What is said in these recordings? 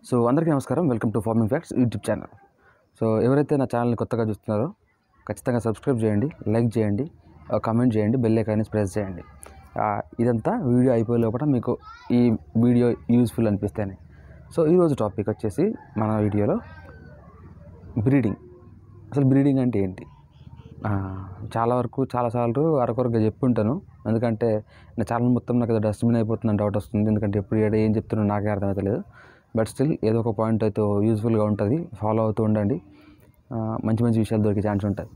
so అందరికీ నమస్కారం welcome to farming facts YouTube channel so ఎవరైతే నా ఛానల్ని కొత్తగా చూస్తున్నారో ఖచ్చితంగా సబ్స్క్రైబ్ చేయండి లైక్ చేయండి కామెంట్ చేయండి బెల్ ఐకాన్ని ప్రెస్ చేయండి ఆ, ఇదంతా వీడియో అయిపోయే లోపల మీకు ఈ వీడియో యూస్ఫుల్ అనిపిస్తేనే సో ఈరోజు టాపిక్ వచ్చేసి మన వీడియోలో బ్రీడింగ్ అసలు బ్రీడింగ్ అంటే ఏంటి ఆ, చాలా వరకు చాలాసార్లు అరకొరగా చెప్పుంటాను ఎందుకంటే నా ఛానల్ మొత్తం నాకు ఏదో డస్ట్బిన్ అయిపోతుందని డౌట్ వస్తుంది ఎందుకంటే ఎప్పుడు ఏడ ఏం చెప్తున్నా నాకే అర్థమవుతలేదు బట్ స్టిల్ ఏదో ఒక పాయింట్ అయితే యూస్ఫుల్గా ఉంటుంది ఫాలో అవుతూ ఉండండి ఆ, మంచి మంచి విషయాలు దొరికే ఛాన్స్ ఉంటుంది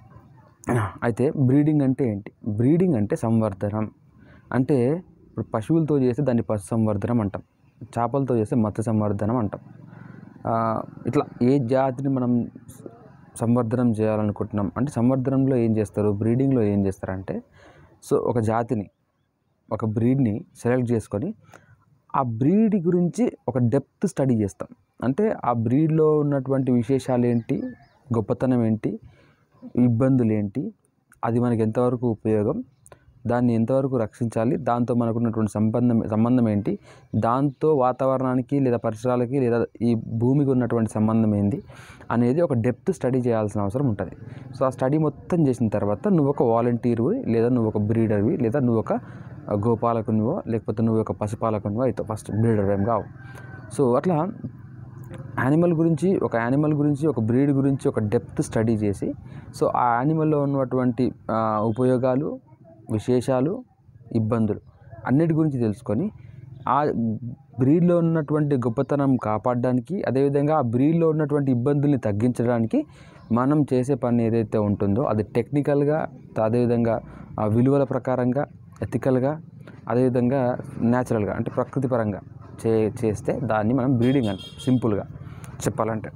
అయితే బ్రీడింగ్ అంటే ఏంటి బ్రీడింగ్ అంటే సంవర్ధనం అంటే ఇప్పుడు పశువులతో చేస్తే దాన్ని పశు సంవర్ధనం అంటాం చేపలతో చేస్తే మత్స్య సంవర్ధనం అంటాం ఆ, ఇట్లా ఏ జాతిని మనం స- సంవర్ధనం చేయాలనుకుంటున్నాం అంటే సంవర్ధనంలో ఏం చేస్తారు బ్రీడింగ్లో ఏం చేస్తారంటే సో ఒక జాతిని ఒక బ్రీడ్ని సెలెక్ట్ చేసుకొని ఆ బ్రీడ్ గురించి ఒక డెప్త్ స్టడీ చేస్తాం అంటే ఆ బ్రీడ్లో ఉన్నటువంటి విశేషాలు ఏంటి గొప్పతనం ఏంటి ఇబ్బందులు ఏంటి అది మనకి ఎంతవరకు ఉపయోగం దాన్ని ఎంతవరకు రక్షించాలి దాంతో మనకు ఉన్నటువంటి సంబంధం సంబంధం ఏంటి దాంతో వాతావరణానికి లేదా పరిసరాలకి లేదా ఈ భూమికి ఉన్నటువంటి సంబంధం ఏంటి అనేది ఒక డెప్త్ స్టడీ చేయాల్సిన అవసరం ఉంటుంది సో ఆ స్టడీ మొత్తం చేసిన తర్వాత నువ్వు ఒక వాలంటీర్వి లేదా నువ్వు ఒక బ్రీడర్వి లేదా నువ్వు ఒక గోపాలకునివో లేకపోతే నువ్వు ఒక పశుపాలకునివో అయితే ఫస్ట్ బ్రీడర్ ఏం కావు సో అట్లా యానిమల్ గురించి ఒక యానిమల్ గురించి ఒక బ్రీడ్ గురించి ఒక డెప్త్ స్టడీ చేసి సో ఆ యానిమల్లో ఉన్నటువంటి ఆ, ఉపయోగాలు విశేషాలు ఇబ్బందులు అన్నిటి గురించి తెలుసుకొని ఆ బ్రీడ్లో ఉన్నటువంటి గొప్పతనం కాపాడడానికి అదేవిధంగా ఆ బ్రీడ్లో ఉన్నటువంటి ఇబ్బందుల్ని తగ్గించడానికి మనం చేసే పని ఏదైతే ఉంటుందో అది టెక్నికల్గా అదేవిధంగా ఆ విలువల ప్రకారంగా ఎథికల్గా అదేవిధంగా న్యాచురల్గా అంటే ప్రకృతి పరంగా చే చేస్తే దాన్ని మనం బ్రీడింగ్ అంటాం సింపుల్గా చెప్పాలంటే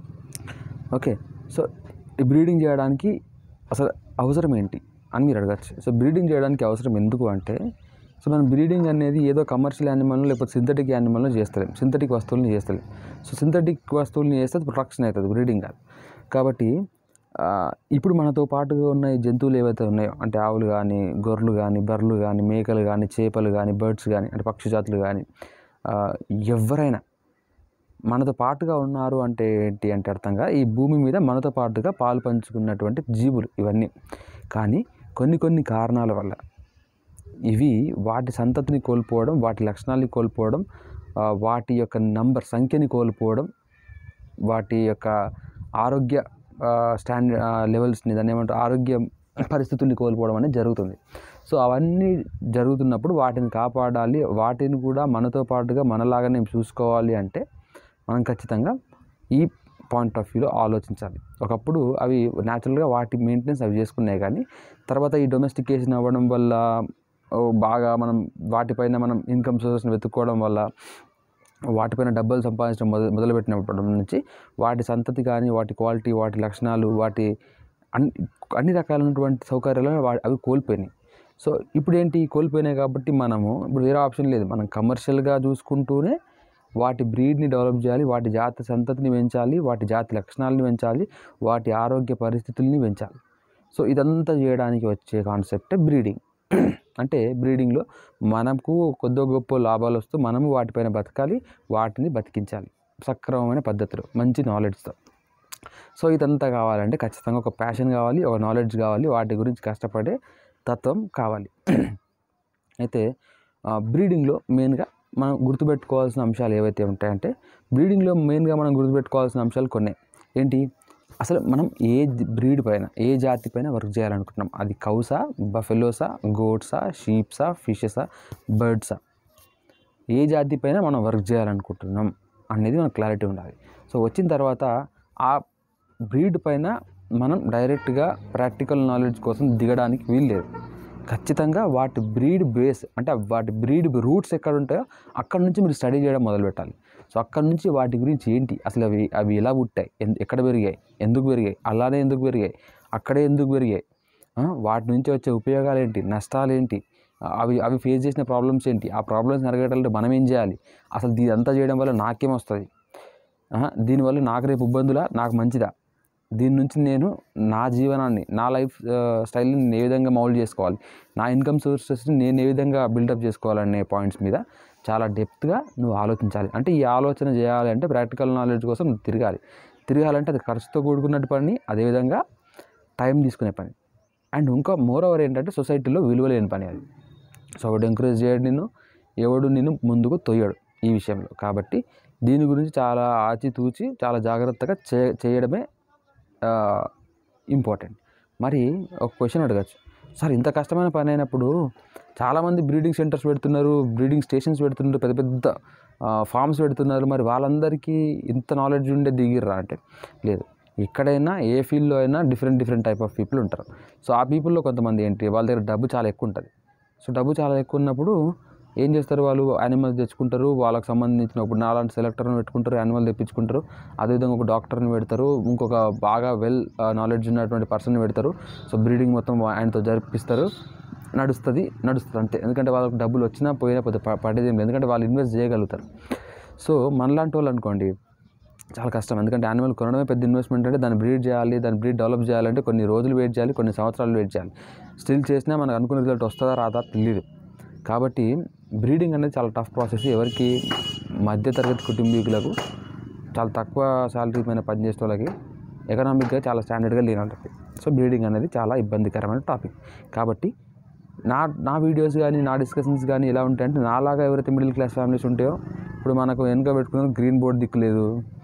ఓకే సో ఈ బ్రీడింగ్ చేయడానికి అసలు అవసరం ఏంటి అని మీరు అడగచ్చు సో బ్రీడింగ్ చేయడానికి అవసరం ఎందుకు అంటే సో మనం బ్రీడింగ్ అనేది ఏదో కమర్షియల్ యానిమల్ను లేకపోతే సింథటిక్ యానిమల్ను చేస్తలేం సింథటిక్ వస్తువులను చేస్తలేం సో సింథటిక్ వస్తువుల్ని చేస్తే అది ప్రొడక్షన్ అవుతుంది బ్రీడింగ్ కాదు కాబట్టి ఆ, ఇప్పుడు మనతో పాటుగా ఉన్న ఈ జంతువులు ఏవైతే ఉన్నాయో అంటే ఆవులు కానీ గొర్రెలు కానీ బర్రెలు కానీ మేకలు కానీ చేపలు కానీ బర్డ్స్ కానీ అంటే పక్షి జాతులు కానీ ఆ, ఎవరైనా మనతో పాటుగా ఉన్నారు అంటే ఏంటి అంటే అర్థంగా ఈ భూమి మీద మనతో పాటుగా పాలు పంచుకున్నటువంటి జీవులు ఇవన్నీ కానీ కొన్ని కొన్ని కారణాల వల్ల ఇవి వాటి సంతతిని కోల్పోవడం వాటి లక్షణాలని కోల్పోవడం ఆ, వాటి యొక్క నంబర్ సంఖ్యని కోల్పోవడం వాటి యొక్క ఆరోగ్య స్టాండ్ లెవెల్స్ని దాన్ని ఏమంటారు ఆరోగ్య పరిస్థితుల్ని కోల్పోవడం అనేది జరుగుతుంది సో అవన్నీ జరుగుతున్నప్పుడు వాటిని కాపాడాలి వాటిని కూడా మనతో పాటుగా మనలాగానే చూసుకోవాలి అంటే మనం ఖచ్చితంగా ఈ పాయింట్ ఆఫ్ వ్యూలో ఆలోచించాలి ఒకప్పుడు అవి న్యాచురల్గా వాటి మెయింటెనెన్స్ అవి చేసుకున్నాయి కానీ తర్వాత ఈ డొమెస్టికేషన్ అవ్వడం వల్ల ఓ బాగా మనం వాటిపైన మనం ఇన్కమ్ సోర్సెస్ని వెతుక్కోవడం వల్ల వాటిపైన డబ్బులు సంపాదించడం మొదలు మొదలుపెట్టినప్పటి నుంచి వాటి సంతతి కానీ వాటి క్వాలిటీ వాటి లక్షణాలు వాటి అన్ని అన్ని రకాలైనటువంటి సౌకర్యాలను వా అవి కోల్పోయినాయి సో ఇప్పుడు ఏంటి కోల్పోయినాయి కాబట్టి మనము ఇప్పుడు వేరే ఆప్షన్ లేదు మనం కమర్షియల్గా చూసుకుంటూనే వాటి బ్రీడ్ని డెవలప్ చేయాలి వాటి జాతి సంతతిని పెంచాలి వాటి జాతి లక్షణాలని పెంచాలి వాటి ఆరోగ్య పరిస్థితుల్ని పెంచాలి సో ఇదంతా చేయడానికి వచ్చే కాన్సెప్టే బ్రీడింగ్ అంటే బ్రీడింగ్లో మనకు కొద్ది గొప్ప లాభాలు వస్తూ మనము వాటిపైన బతకాలి వాటిని బతికించాలి సక్రమమైన పద్ధతిలో మంచి నాలెడ్జ్తో సో ఇదంతా కావాలంటే ఖచ్చితంగా ఒక ప్యాషన్ కావాలి ఒక నాలెడ్జ్ కావాలి వాటి గురించి కష్టపడే తత్వం కావాలి అయితే బ్రీడింగ్లో మెయిన్గా మనం గుర్తుపెట్టుకోవాల్సిన అంశాలు ఏవైతే ఉంటాయంటే బ్రీడింగ్లో మెయిన్గా మనం గుర్తుపెట్టుకోవాల్సిన అంశాలు కొన్ని ఏంటి అసలు మనం ఏ బ్రీడ్ పైన ఏ జాతి పైన వర్క్ చేయాలనుకుంటున్నాం అది కౌసా బఫెలోసా గోట్సా షీప్సా ఫిషెసా బర్డ్సా ఏ జాతి పైన మనం వర్క్ చేయాలనుకుంటున్నాం అనేది మనకు క్లారిటీ ఉండాలి సో వచ్చిన తర్వాత ఆ బ్రీడ్ పైన మనం డైరెక్ట్గా ప్రాక్టికల్ నాలెడ్జ్ కోసం దిగడానికి వీలు లేదు ఖచ్చితంగా వాటి బ్రీడ్ బేస్ అంటే వాటి బ్రీడ్ రూట్స్ ఎక్కడ ఉంటాయో అక్కడ నుంచి మీరు స్టడీ చేయడం మొదలు పెట్టాలి సో అక్కడ నుంచి వాటి గురించి ఏంటి అసలు అవి అవి ఎలా పుట్టాయి ఎన్- ఎక్కడ పెరిగాయి ఎందుకు పెరిగాయి అలానే ఎందుకు పెరిగాయి అక్కడే ఎందుకు పెరిగాయి ఆ, వాటి నుంచి వచ్చే ఉపయోగాలు ఏంటి నష్టాలు ఏంటి ఆ, అవి అవి ఫేస్ చేసిన ప్రాబ్లమ్స్ ఏంటి ఆ ప్రాబ్లమ్స్ నెరగేటాలంటే మనం ఏం చేయాలి అసలు ఇదంతా చేయడం వల్ల నాకేం వస్తుంది ఆహా, దీనివల్ల నాకు రేపు ఇబ్బందులా నాకు మంచిదా దీని నుంచి నేను నా జీవనాన్ని నా లైఫ్ స్టైల్ని నేను ఏ విధంగా మౌల్డ్ చేసుకోవాలి నా ఇన్కమ్ సోర్సెస్ని నేను ఏ విధంగా బిల్డప్ చేసుకోవాలనే పాయింట్స్ మీద చాలా డెప్త్గా నువ్వు ఆలోచించాలి అంటే ఈ ఆలోచన చేయాలి అంటే ప్రాక్టికల్ నాలెడ్జ్ కోసం నువ్వు తిరగాలి తిరగాలంటే అది ఖర్చుతో కూడుకున్నట్టు పని అదేవిధంగా టైం తీసుకునే పని అండ్ ఇంకా మోర్ ఓవర్ ఏంటంటే సొసైటీలో విలువ లేని పని అది సో ఒకటి ఎంకరేజ్ చేయడు నిన్ను ఎవడు నిన్ను ముందుకు తొయ్యడు ఈ విషయంలో కాబట్టి దీని గురించి చాలా ఆచితూచి చాలా జాగ్రత్తగా చే చేయడమే ఇంపార్టెంట్ మరి ఒక క్వశ్చన్ అడగచ్చు సార్ ఇంత కష్టమైన పని అయినప్పుడు చాలామంది బ్రీడింగ్ సెంటర్స్ పెడుతున్నారు బ్రీడింగ్ స్టేషన్స్ పెడుతున్నారు పెద్ద పెద్ద ఫార్మ్స్ పెడుతున్నారు మరి వాళ్ళందరికీ ఇంత నాలెడ్జ్ ఉండే దిగిర్రా అంటే లేదు ఎక్కడైనా ఏ ఫీల్డ్లో అయినా different different type of people ఉంటారు సో ఆ పీపుల్లో కొంతమంది ఏంటి వాళ్ళ దగ్గర డబ్బు చాలా ఎక్కువ ఉంటుంది సో డబ్బు చాలా ఎక్కువ ఉన్నప్పుడు ఏం చేస్తారు వాళ్ళు యానిమల్స్ తెచ్చుకుంటారు వాళ్ళకి సంబంధించిన ఇప్పుడు నాలాంటి సెలెక్టర్ని పెట్టుకుంటారు యానిమల్ తెప్పించుకుంటారు అదేవిధంగా ఒక డాక్టర్ని పెడతారు ఇంకొక బాగా వెల్ నాలెడ్జ్ ఉన్నటువంటి పర్సన్ని పెడతారు సో బ్రీడింగ్ మొత్తం ఆయనతో జరిపిస్తారు నడుస్తుంది నడుస్తుంది అంతే ఎందుకంటే వాళ్ళకి డబ్బులు వచ్చినా పోయినా పెద్ద ప- పడేది ఏం లేదు ఎందుకంటే వాళ్ళు ఇన్వెస్ట్ చేయగలుగుతారు సో మనలాంటి వాళ్ళు అనుకోండి చాలా కష్టం ఎందుకంటే యానిమల్ కొనడమే పెద్ద ఇన్వెస్ట్మెంట్ అంటే దాన్ని బ్రీడ్ చేయాలి దాన్ని బ్రీడ్ డెవలప్ చేయాలంటే కొన్ని రోజులు వెయిట్ చేయాలి కొన్ని సంవత్సరాలు వెయిట్ చేయాలి స్టిల్ చేసినా మనకు అనుకున్న రిజల్ట్ వస్తుందా రాదా తెలియదు కాబట్టి బ్రీడింగ్ అనేది చాలా టఫ్ ప్రాసెస్ ఎవరికి మధ్యతరగతి కుటుంబీకులకు చాలా తక్కువ శాలరీ పైన పనిచేసే వాళ్ళకి ఎకనామిక్గా చాలా స్టాండర్డ్గా లేని వాళ్ళకి సో బ్రీడింగ్ అనేది చాలా ఇబ్బందికరమైన టాపిక్ కాబట్టి నా నా వీడియోస్ కానీ నా డిస్కషన్స్ కానీ ఎలా ఉంటాయంటే నాలాగా ఎవరైతే మిడిల్ క్లాస్ ఫ్యామిలీస్ ఉంటాయో ఇప్పుడు మనకు వెనుక పెట్టుకున్న గ్రీన్ బోర్డ్ దిక్కు లేదు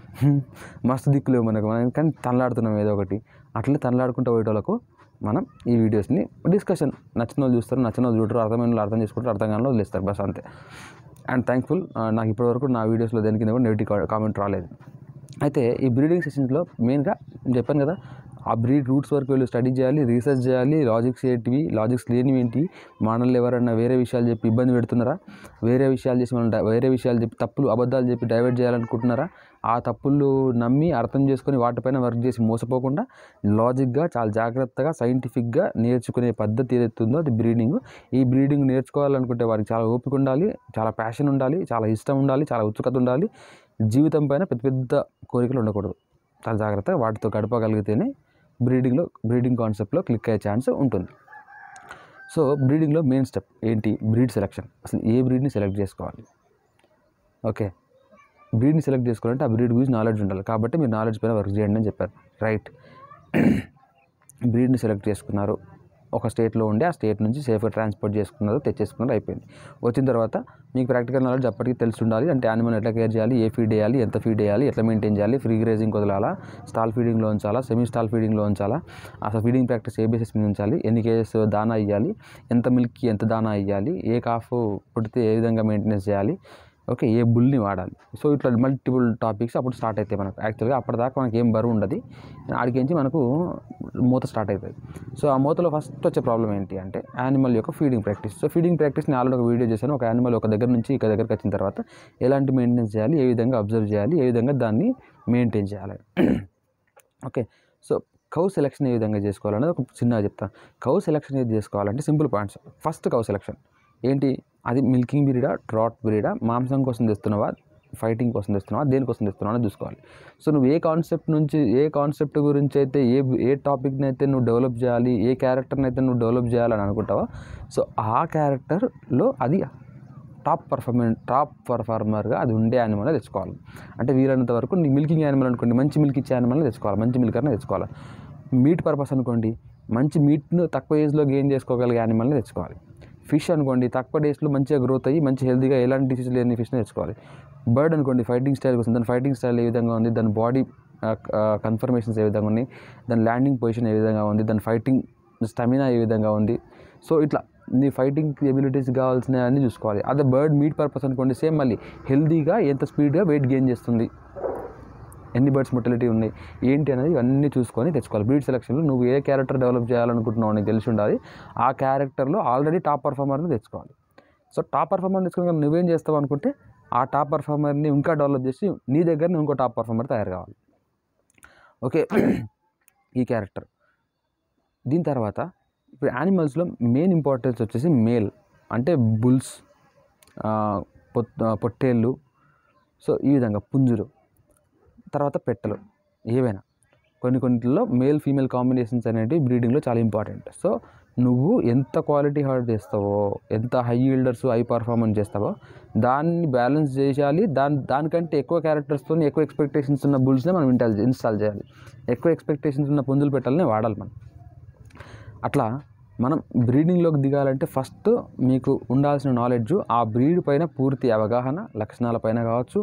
మస్తు దిక్కు లేవు మనకు మనం కానీ తనలాడుతున్నాం ఏదో ఒకటి అట్లే తనలాడుకుంటూ పోయేటోళ్ళకు మనం ఈ వీడియోస్ని డిస్కషన్ నచ్చిన వాళ్ళు చూస్తారు నచ్చిన వాళ్ళు చూడరు అర్థమైన వాళ్ళు అర్థం చేసుకుంటారు అర్థం కాని వాళ్ళు వదిలేస్తారు బస్ అంతే అండ్ థ్యాంక్ఫుల్ నాకు ఇప్పటివరకు నా వీడియోస్లో దేని కింద కూడా నెగిటివ్ కామెంట్ రాలేదు అయితే ఈ బ్రీడింగ్ సెషన్స్లో మెయిన్గా నేను చెప్పాను కదా ఆ బ్రీడ్ రూట్స్ వరకు వెళ్ళి స్టడీ చేయాలి రీసెర్చ్ చేయాలి లాజిక్స్ ఏంటివి లాజిక్స్ లేనివి ఏంటి మనల్ని ఎవరైనా వేరే విషయాలు చెప్పి ఇబ్బంది పెడుతున్నారా వేరే విషయాలు చేసి మనం వేరే విషయాలు చెప్పి తప్పులు అబద్ధాలు చెప్పి డైవర్ట్ చేయాలనుకుంటున్నారా ఆ తప్పులు నమ్మి అర్థం చేసుకొని వాటిపైన వర్క్ చేసి మోసపోకుండా లాజిక్గా చాలా జాగ్రత్తగా సైంటిఫిక్గా నేర్చుకునే పద్ధతి ఏదైతే ఉందో అది బ్రీడింగ్ ఈ బ్రీడింగ్ నేర్చుకోవాలనుకుంటే వారికి చాలా ఓపిక ఉండాలి చాలా ప్యాషన్ ఉండాలి చాలా ఇష్టం ఉండాలి చాలా ఉత్సుకత ఉండాలి జీవితం పైన పెద్ద పెద్ద కోరికలు ఉండకూడదు చాలా జాగ్రత్తగా వాటితో గడపగలిగితేనే బ్రీడింగ్లో బ్రీడింగ్ కాన్సెప్ట్లో క్లిక్ అయ్యే ఛాన్స్ ఉంటుంది సో బ్రీడింగ్లో మెయిన్ స్టెప్ ఏంటి బ్రీడ్ సెలెక్షన్ అసలు ఏ బ్రీడ్ని సెలెక్ట్ చేసుకోవాలి ఓకే బ్రీడ్ని సెలెక్ట్ చేసుకోవాలంటే ఆ బ్రీడ్ గురించి నాలెడ్జ్ ఉండాలి కాబట్టి మీరు నాలెడ్జ్ పైన వర్క్ చేయండి అని చెప్పారు రైట్ బ్రీడ్ని సెలెక్ట్ చేసుకున్నారు ఒక స్టేట్లో ఉండి ఆ స్టేట్ నుంచి సేఫ్గా ట్రాన్స్పోర్ట్ చేసుకున్నారు తెచ్చేసుకున్నారు అయిపోయింది వచ్చిన తర్వాత మీకు ప్రాక్టికల్ నాలెడ్జ్ అప్పటికి తెలిసి ఉండాలి అంటే యానిమల్ ఎట్లా కేర్ చేయాలి ఏ ఫీడ్ వేయాలి ఎంత ఫీడ్ వేయాలి ఎట్లా మెయింటైన్ చేయాలి ఫ్రీ గ్రేజింగ్ వదలాలా స్టాల్ ఫీడింగ్లో ఉంచాలా సెమీ స్టాల్ ఫీడింగ్లో ఉంచాలా అసలు ఫీడింగ్ ప్రాక్టీస్ ఏ బేసిస్ మీద ఉంచాలి ఎన్ని కేజెస్ దానా ఇవ్వాలి ఎంత మిల్క్కి ఎంత దానా ఇవ్వాలి ఏ కాఫ్ పుడితే ఏ విధంగా మెయింటెనెన్స్ చేయాలి ఓకే ఏ బుల్ని వాడాలి సో ఇట్లా మల్టిపుల్ టాపిక్స్ అప్పుడు స్టార్ట్ అవుతాయి మనకు యాక్చువల్గా అప్పటిదాకా మనకి ఏం బరువు ఉండదు ఆడికించి మనకు మూత స్టార్ట్ అవుతుంది సో ఆ మూతలో ఫస్ట్ వచ్చే ప్రాబ్లం ఏంటి అంటే యానిమల్ యొక్క feeding practice so feeding practice నేను ఆల్రెడీ ఒక వీడియో చేశాను ఒక యానిమల్ ఒక దగ్గర నుంచి ఇక దగ్గరికి వచ్చిన తర్వాత ఎలాంటి మెయింటెనెన్స్ చేయాలి ఏ విధంగా అబ్జర్వ్ చేయాలి ఏ విధంగా దాన్ని మెయింటైన్ చేయాలి ఓకే సో కౌ సెలెక్షన్ ఏ విధంగా చేసుకోవాలనేది ఒక చిన్నగా చెప్తాను కౌ సెలెక్షన్ ఏది చేసుకోవాలంటే simple points first cow selection ఏంటి అది మిల్కింగ్ బ్రీడా ట్రాట్ బ్రీడా మాంసం కోసం తెస్తున్నావా ఫైటింగ్ కోసం తెస్తున్నావా దేనికోసం తెస్తున్నావా అని చూసుకోవాలి సో నువ్వు ఏ కాన్సెప్ట్ నుంచి ఏ కాన్సెప్ట్ గురించి అయితే ఏ ఏ టాపిక్ని అయితే నువ్వు డెవలప్ చేయాలి ఏ క్యారెక్టర్ని అయితే నువ్వు డెవలప్ చేయాలని అనుకుంటావో సో ఆ క్యారెక్టర్లో అది టాప్ పర్ఫార్మెన్ టాప్ పర్ఫార్మర్గా అది ఉండే యానిమల్ తెచ్చుకోవాలి అంటే వీలైనంత వరకు నీ మిల్కింగ్ యానిమల్ అనుకోండి మంచి మిల్క్ ఇచ్చే యానిమల్ని తెచ్చుకోవాలి మంచి మిల్కర్ని తెచ్చుకోవాలి మీట్ పర్పస్ అనుకోండి మంచి మీట్ను తక్కువ ఏజ్లో గెయిన్ చేసుకోగలిగే యానిమల్ని తెచ్చుకోవాలి ఫిష్ అనుకోండి తక్కువ డేస్లో మంచిగా గ్రోత్ అయ్యి మంచి హెల్తీగా ఎలాంటి డిసీజ్ లేని ఫిష్ని తెచ్చుకోవాలి బర్డ్ అనుకోండి ఫైటింగ్ స్టైల్ కోసం దాని ఫైటింగ్ స్టైల్ ఏ విధంగా ఉంది దాని బాడీ కన్ఫర్మేషన్స్ ఏ విధంగా ఉన్నాయి దాని ల్యాండింగ్ పొజిషన్ ఏ విధంగా ఉంది దాని ఫైటింగ్ స్టమినా ఏ విధంగా ఉంది సో ఇట్లా నీ ఫైటింగ్ ఎబిలిటీస్ కావాల్సిన అన్ని చూసుకోవాలి అదే బర్డ్ మీట్ పర్పస్ అనుకోండి సేమ్ మళ్ళీ హెల్తీగా ఎంత స్పీడ్గా వెయిట్ గెయిన్ చేస్తుంది ఎన్ని బర్డ్స్ మొటిలిటీ ఉన్నాయి ఏంటి అనేది ఇవన్నీ చూసుకొని తెచ్చుకోవాలి బ్రీడ్ సెలక్షన్లో నువ్వు ఏ క్యారెక్టర్ డెవలప్ చేయాలనుకుంటున్నావు నీకు తెలిసి ఉండాలి ఆ క్యారెక్టర్లో ఆల్రెడీ టాప్ పర్ఫార్మర్ని తెచ్చుకోవాలి సో టాప్ పర్ఫార్మర్ తెచ్చుకోగా నువ్వేం చేస్తావు అనుకుంటే ఆ టాప్ పర్ఫార్మర్ని ఇంకా డెవలప్ చేసి నీ దగ్గర ఇంకో టాప్ పర్ఫార్మర్ తయారు కావాలి ఓకే ఈ క్యారెక్టర్ దీని తర్వాత ఇప్పుడు యానిమల్స్లో మెయిన్ ఇంపార్టెన్స్ వచ్చేసి మేల్ అంటే బుల్స్ పొట్టేళ్ళు సో ఈ విధంగా పుంజులు తర్వాత పెట్టలు ఏవైనా కొన్ని కొన్నిట్లో మేల్ ఫీమేల్ కాంబినేషన్స్ అనేవి బ్రీడింగ్లో చాలా ఇంపార్టెంట్ సో నువ్వు ఎంత క్వాలిటీ హార్డ్ చేస్తావో ఎంత హై ఈల్డర్స్ హై పర్ఫార్మెన్స్ చేస్తావో దాన్ని బ్యాలెన్స్ చేయాలి దాని దానికంటే ఎక్కువ క్యారెక్టర్స్తో ఎక్కువ ఎక్స్పెక్టేషన్స్ ఉన్న బుల్స్నే మనం ఇన్స్టాల్ ఇన్స్టాల్ చేయాలి ఎక్కువ ఎక్స్పెక్టేషన్స్ ఉన్న పుంజులు పెట్టాలని వాడాలి మనం అట్లా మనం బ్రీడింగ్లోకి దిగాలంటే ఫస్ట్ మీకు ఉండాల్సిన నాలెడ్జ్ ఆ బ్రీడ్ పైన పూర్తి అవగాహన లక్షణాల పైన కావచ్చు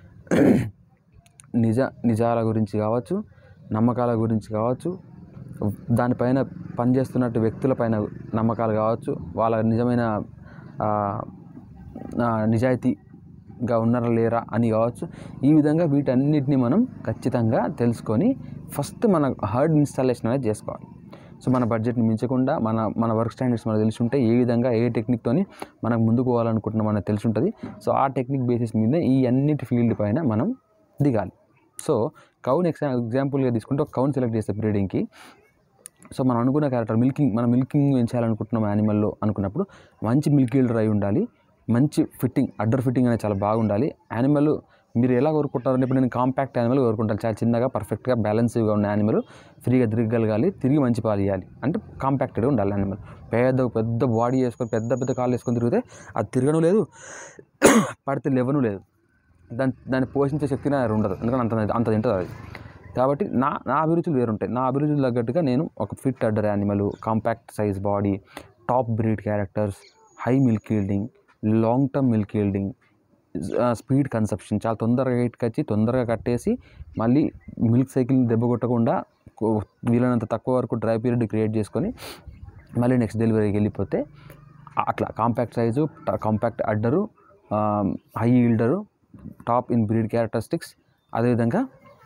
నిజ నిజాల గురించి కావచ్చు నమ్మకాల గురించి కావచ్చు దానిపైన పనిచేస్తున్నట్టు వ్యక్తులపైన నమ్మకాలు కావచ్చు వాళ్ళ నిజమైన ఆ, ఆ, నిజాయితీగా ఉన్నారా లేరా అని కావచ్చు ఈ విధంగా వీటన్నిటిని మనం ఖచ్చితంగా తెలుసుకొని ఫస్ట్ మన హార్డ్ ఇన్స్టాలేషన్ అనేది చేసుకోవాలి సో మన బడ్జెట్ని మించకుండా మన మన వర్క్ స్టాండర్డ్స్ మనకు తెలిసి ఉంటే ఏ విధంగా ఏ టెక్నిక్తోని మనకు ముందుకు పోవాలనుకుంటున్నాం మనకు తెలిసి ఉంటుంది సో ఆ టెక్నిక్ బేసిస్ మీద ఈ అన్నిటి ఫీల్డ్ పైన మనం దిగాలి సో కౌన్ ఎగ్జా ఎగ్జాంపుల్గా తీసుకుంటే ఒక కౌన్ సెలెక్ట్ చేస్తే బ్రీడింగ్కి సో మనం అనుకున్న క్యారెక్టర్ మిల్కింగ్ మనం మిల్కింగ్ పెంచాలనుకుంటున్నాం యానిమల్లో అనుకున్నప్పుడు మంచి మిల్క్ ఈల్డర్ అయి ఉండాలి మంచి ఫిట్టింగ్ అడ్డర్ ఫిట్టింగ్ అనేది చాలా బాగుండాలి యానిమల్ మీరు ఎలా కోరుకుంటారంటే ఇప్పుడు నేను కాంపాక్ట్ యానిమల్ కోరుకుంటాను చాలా చిన్నగా పర్ఫెక్ట్గా బ్యాలెన్స్గా ఉన్న యానిమల్ ఫ్రీగా తిరగగలగాలి తిరిగి మంచి పాలు ఇవ్వాలి అంటే కాంపాక్టెడ్గా ఉండాలి యానిమల్ పెద్ద పెద్ద బాడీ వేసుకొని పెద్ద పెద్ద కాళ్ళు వేసుకొని తిరిగితే అది తిరగడం లేదు పడితే లేవను లేదు దాన్ని దాన్ని పోషించే శక్తి నా దగ్గర ఉండదు ఎందుకంటే అంత అంత తింటుంది అది కాబట్టి నా నా అభిరుచులు వేరుంటాయి నా అభిరుచులు తగ్గట్టుగా నేను ఒక fit udder animal compact size body top breed characters high milk yielding long term milk yielding speed conception చాలా తొందరగా ఇటుకొచ్చి తొందరగా కట్టేసి మళ్ళీ మిల్క్ సైకిల్ని దెబ్బ కొట్టకుండా కో- వీలైనంత తక్కువ వరకు డ్రై పీరియడ్ క్రియేట్ చేసుకొని మళ్ళీ నెక్స్ట్ డెలివరీకి వెళ్ళిపోతే అట్లా compact size compact udder high yielder top in breed characteristics అదేవిధంగా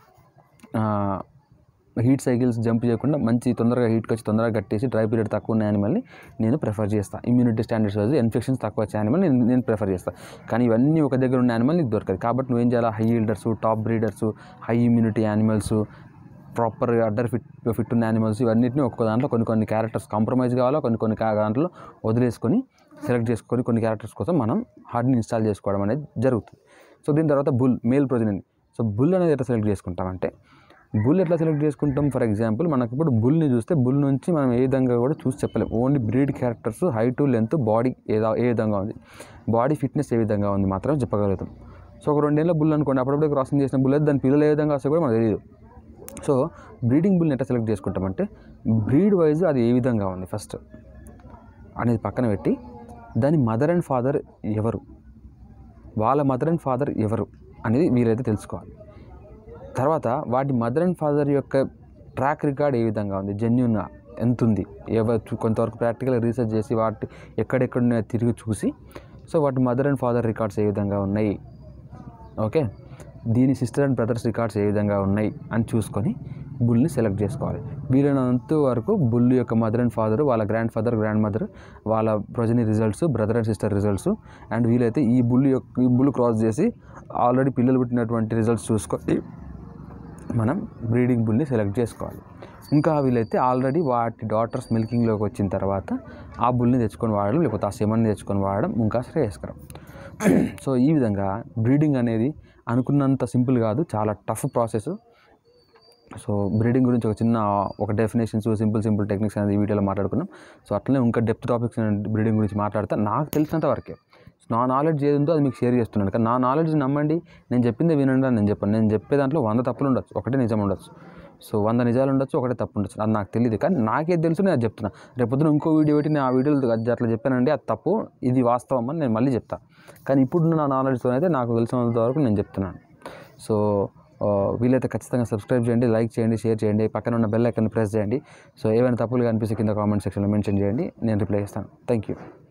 హీట్ సైకిల్స్ జంప్ చేయకుండా మంచి తొందరగా హీట్కి వచ్చి తొందరగా కట్టేసి డ్రై పీరియడ్ తక్కువ ఉన్న యానిమల్ని నేను ప్రిఫర్ చేస్తాను ఇమ్యూనిటీ స్టాండర్డ్స్ వైజ్ ఇన్ఫెక్షన్స్ తక్కువ వచ్చే యానిమల్ నేను నేను ప్రిఫర్ చేస్తాను కానీ ఇవన్నీ ఒక దగ్గర ఉన్న యానిమల్ నీకు దొరకదు కాబట్టి నువ్వేం చేయాలి high yielders top breeders high immunity animals proper udder fit fit ఉన్న యానిమల్స్ ఇవన్నిటిని ఒక్కొక్క దాంట్లో కొన్ని కొన్ని క్యారెక్టర్స్ కాంప్రమైజ్ కావాలా కొన్ని కొన్ని కా- దాంట్లో వదిలేసుకొని సెలెక్ట్ చేసుకొని కొన్ని క్యారెక్టర్స్ కోసం మనం హార్డ్ని ఇన్స్టాల్ చేసుకోవడం అనేది జరుగుతుంది సో దీని తర్వాత బుల్ మేల్ ప్రొజనని సో బుల్ అనేది ఎట్లా సెలెక్ట్ చేసుకుంటామంటే బుల్ ఎట్లా సెలెక్ట్ చేసుకుంటాం ఫర్ ఎగ్జాంపుల్ మనకి ఇప్పుడు బుల్ని చూస్తే బుల్ నుంచి మనం ఏ విధంగా కూడా చూసి చెప్పలేం only breed characters height length body ఏదా ఏ విధంగా ఉంది బాడీ ఫిట్నెస్ ఏ విధంగా ఉంది మాత్రం చెప్పగలుగుతాం సో ఒక రెండేళ్ళ బుల్ అనుకోండి అప్పుడప్పుడు క్రాసింగ్ చేసిన బుల్ అయితే దాని పిల్లలు ఏ విధంగా వస్తే కూడా మనకు తెలియదు సో బ్రీడింగ్ బుల్ని ఎట్లా సెలెక్ట్ చేసుకుంటామంటే బ్రీడ్ వైజ్ అది ఏ విధంగా ఉంది ఫస్ట్ అనేది పక్కన పెట్టి దాని మదర్ అండ్ ఫాదర్ ఎవరు వాళ్ళ మదర్ అండ్ ఫాదర్ ఎవరు అనేది వీరైతే తెలుసుకోవాలి తర్వాత వాటి మదర్ అండ్ ఫాదర్ యొక్క ట్రాక్ రికార్డ్ ఏ విధంగా ఉంది జెన్యున్గా ఎంత ఉంది ఎవరు కొంతవరకు ప్రాక్టికల్ రీసెర్చ్ చేసి వాటి ఎక్కడెక్కడ ఉన్నాయో తిరిగి చూసి సో వాటి మదర్ అండ్ ఫాదర్ రికార్డ్స్ ఏ విధంగా ఉన్నాయి ఓకే దీని సిస్టర్ అండ్ బ్రదర్స్ రికార్డ్స్ ఏ విధంగా ఉన్నాయి అని చూసుకొని బుల్ని సెలెక్ట్ చేసుకోవాలి వీలైనంత వరకు బుల్ యొక్క మదర్ అండ్ ఫాదర్ వాళ్ళ గ్రాండ్ ఫాదర్ గ్రాండ్ మదర్ వాళ్ళ progeny results brother and sister results and వీలైతే ఈ బుల్ యొక్క ఈ బుల్ క్రాస్ చేసి ఆల్రెడీ పిల్లలు పుట్టినటువంటి రిజల్ట్స్ చూసుకొని మనం బ్రీడింగ్ బుల్ని సెలెక్ట్ చేసుకోవాలి ఇంకా వీలైతే ఆల్రెడీ వాటి డాటర్స్ మిల్కింగ్లోకి వచ్చిన తర్వాత ఆ బుల్ని తెచ్చుకొని వాడడం లేకపోతే ఆ సెమన్ని తెచ్చుకొని వాడడం ఇంకా శ్రేయస్కరం సో ఈ విధంగా బ్రీడింగ్ అనేది అనుకున్నంత సింపుల్ కాదు చాలా టఫ్ ప్రాసెస్ సో బ్రీడింగ్ గురించి ఒక చిన్న ఒక డెఫినేషన్స్ సింపుల్ సింపుల్ టెక్నిక్స్ అనేది ఈ వీడియోలో మాట్లాడుకున్నాం సో అట్లనే ఇంకా డెప్త్ టాపిక్స్ బ్రీడింగ్ గురించి మాట్లాడతా నాకు తెలిసినంత వరకే నా నాలెడ్జ్ ఏది ఉందో అది మీకు షేర్ చేస్తున్నాను కానీ నా నాలెడ్జ్ నమ్మండి నేను చెప్పిందే వినండి అని నేను చెప్పాను నేను చెప్పే దాంట్లో వంద తప్పులు ఉండొచ్చు ఒకటే నిజం ఉండొచ్చు సో వంద నిజాలు ఉండొచ్చు ఒకటే తప్పు ఉండొచ్చు అది నాకు తెలియదు కానీ నాకేది తెలుసు నేను అది చెప్తున్నా రేపొద్దున ఇంకో వీడియో పెట్టి నేను ఆ వీడియోలో అది అట్లా చెప్పానండి అది తప్పు ఇది వాస్తవం అని నేను మళ్ళీ చెప్తాను కానీ ఇప్పుడు నా నాలెడ్జ్తో అయితే నాకు తెలిసినంత వరకు నేను చెప్తున్నాను సో ఆ, వీలైతే ఖచ్చితంగా సబ్స్క్రైబ్ చేయండి లైక్ చేయండి షేర్ చేయండి పక్కన ఉన్న బెల్ ఐకాన్ ప్రెస్ చేయండి సో ఏమైనా తప్పులు కనిపిస్తే కింద కామెంట్ సెక్షన్లో మెన్షన్ చేయండి నేను రిప్లై చేస్తాను థ్యాంక్ యూ